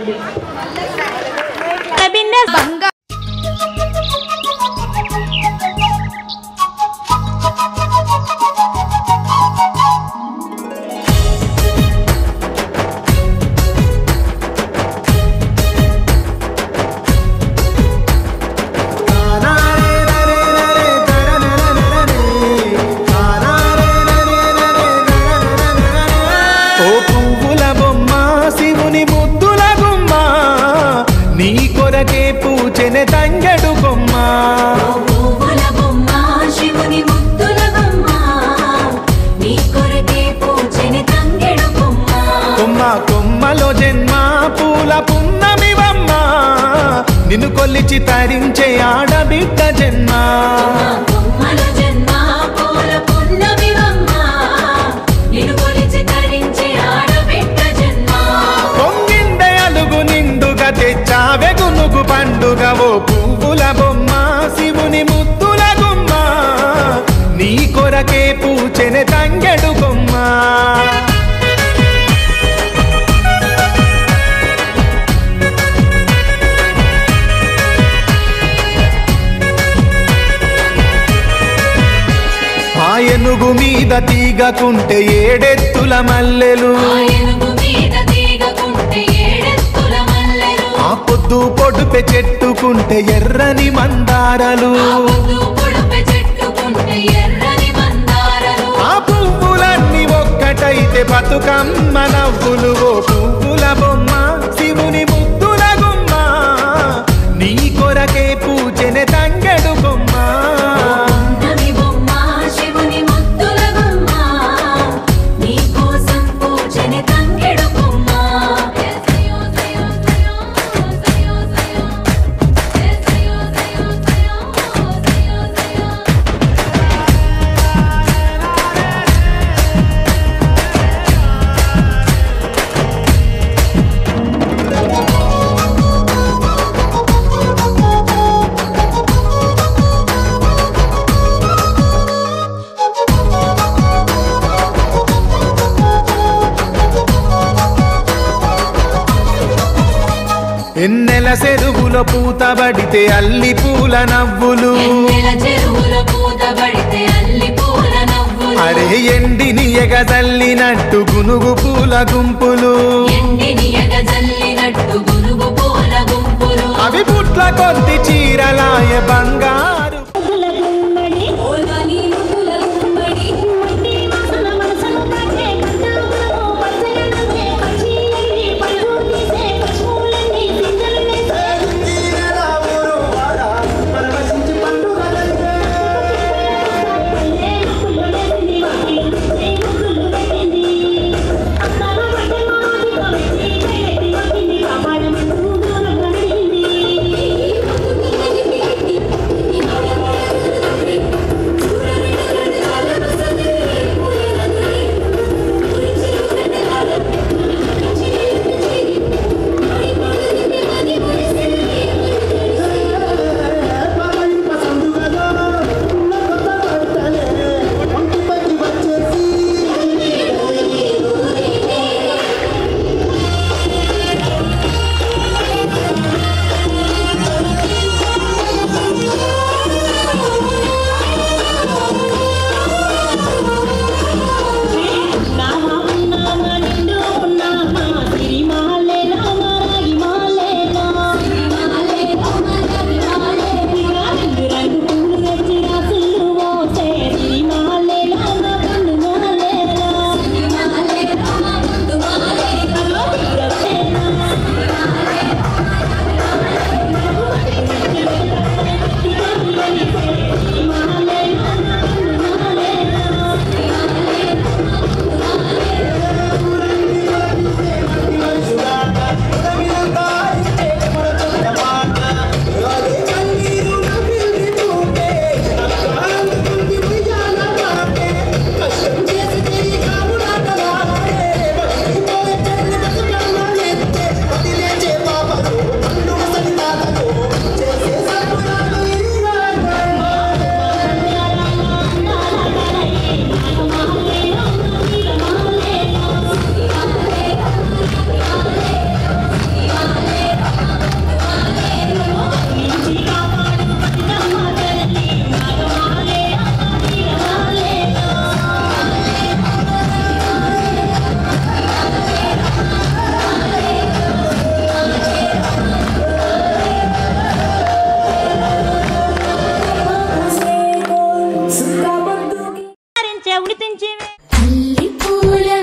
బిన్నెస్ బంగా ఓ పువ్వుల బొమ్మ శివుని ముద్దుల గుమ్మ నీ కొరకే పూచెన తంగడు బొమ్మ పువ్వుల బొమ్మ శివుని ముద్దుల బొమ్మ నీ కొరకే పూజని తంగెడు బొమ్మ కొమ్మ కొమ్మలో జన్మ పూల పున్నమి బొమ్మ నిన్ను కొల్లిచి తరించే ఆడబిడ్డ జన్మ బొమ్మల జన్మ పూల పున్నమి బొమ్మ నిన్ను కొలిచి తరించి ఆడబిడ్డ జన్మ పొంగిందే అలుగు నిండుగా తెచ్చావె గునుగు పండుగ ఓ పువ్వుల బొమ్మ శివుని ముద్దుల గుమ్మ నీ కొరకే పూచెన తంగెడు బొమ్మ ఆ ఏనుగు మీద తీగకుంటే ఏడెత్తుల మల్లెలు ఆ ఏనుగు మీద తీగకుంటే ఏడెత్తుల మల్లెలు ఆ పొద్దు పొడుపె చెట్టుకుంటే ఎర్రని మందారలు ఆ పొద్దు పొడుపు చెట్టుకుంటే ఎర్రని మందారలు ఆ పువ్వులన్నీ ఒక్కటైతే బతుకమ్మ నవ్వులు ఓ పువ్వుల బొమ్మ శివుని ముద్దుల గుమ్మ నీ కొరకే పూజెన తంగెడు బొమ్మ పున్నమి బొమ్మ శివుని ముద్దుల బొమ్మ నీ కోసం పూజని తంగెడు బొమ్మ సయో సయో సయో సయో సయో సయో సయో సయో సయో ఎన్నెల చెరువులో పూతబడితే అల్లి పూల నవ్వులు ఎన్నెల చెరువుల పూతబడితే అల్లి పూల నవ్వులు అరే ఎండిని ఎగదల్లినట్టు గునుగు పూల గుంపులు ఎండిని ఎగజల్లినట్టు గురుగు పూల గుంపులు అవి పుట్ల కొద్ది చీరలాయ బంగారు ఓలని ముద్దుల గుమ్మడి కాపాడమంటూ దూరం గుర్తించి తల్లి పూల